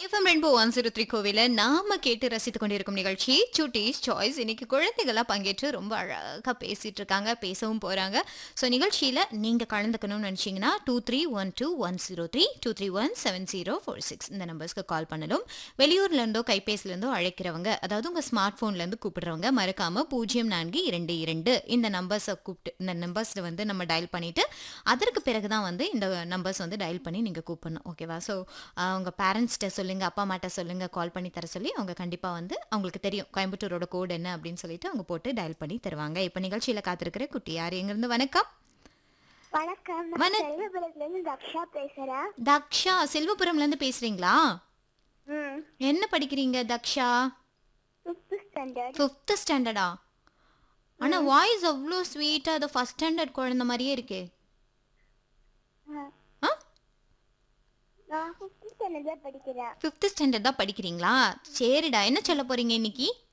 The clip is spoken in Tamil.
FM rainbow one zero three கோவில நாம கேட்டு ரசித்துக் கொண்டிருக்கும் நிகழ்ச்சி சுட்டீஸ் சாய்ஸ் இன்னைக்கு குழந்தைகளா பங்கேற்று ரொம்ப அழகா பேசிட்டு இருக்காங்க பேசவும் போறாங்க ஸோ நிகழ்ச்சியில நீங்க கலந்துக்கணும்னு நினைச்சீங்கன்னா two three one two one zero three two three one seven zero four six இந்த நம்பர்ஸ்க்கு கால் பண்ணலும் வெளியூர்ல இருந்தோ கைபேசில இருந்தோ அழைக்கிறவங்க அதாவது உங்க ஸ்மார்ட் போன்ல இருந்து கூப்பிடுறவங்க மறக்காம பூஜ்ஜியம் நான்கு இரண்டு இரண்டு இந்த நம்பர்ஸை கூப்பிட்டு இந்த நம்பர்ஸ்ல வந்து நம்ம டயல் பண்ணிட்டு அதற்கு பிறகுதான் வந்து இந்த நம்பர்ஸ் வந்து டயல் பண்ணி நீங்க கூப்பிடணும் ஓகேவா ஸோ உங்க பேரண்ட்ஸ்கிட்ட சொல்லுங்க அப்பா அம்மாட்ட சொல்லுங்க கால் பண்ணி தர சொல்லி அவங்க கண்டிப்பா வந்து அவங்களுக்கு தெரியும் கோயம்புத்தூரோட கோட் என்ன அப்படின்னு சொல்லிட்டு அவங்க போட்டு டயல் பண்ணி தருவாங்க இப்போ நிகழ்ச்சியில காத்திருக்கிற குட்டி யார் எங்கிருந்து வணக்கம் வணக்கம் நான் வணக்- செல்வபுரத்துல இருந்து தக்ஷா பேசுறேன் தக்ஷா செல்வபுரம்ல இருந்து பேசுறீங்களா ம் என்ன படிக்கிறீங்க தக்ஷா ஃபிஃப்த் ஸ்டாண்டர்ட் ஃபிஃப்த் ஸ்டாண்டர்டா ஆனா வாய்ஸ் அவ்வளோ ஸ்வீட்டா அது ஃபர்ஸ்ட் ஸ்டாண்டர்ட் குழந்தை மாதிரியே இருக்கே ஆ நான் ஃபிஃப்த் ஸ்டாண்டர்ட் தான் படிக்கிறேன் ஃபிஃப்த் ஸ்டாண்டர்ட் தான் படிக்கிறீங்களா சரிடா என்ன சொல்ல போறீங்க இன்னைக்கு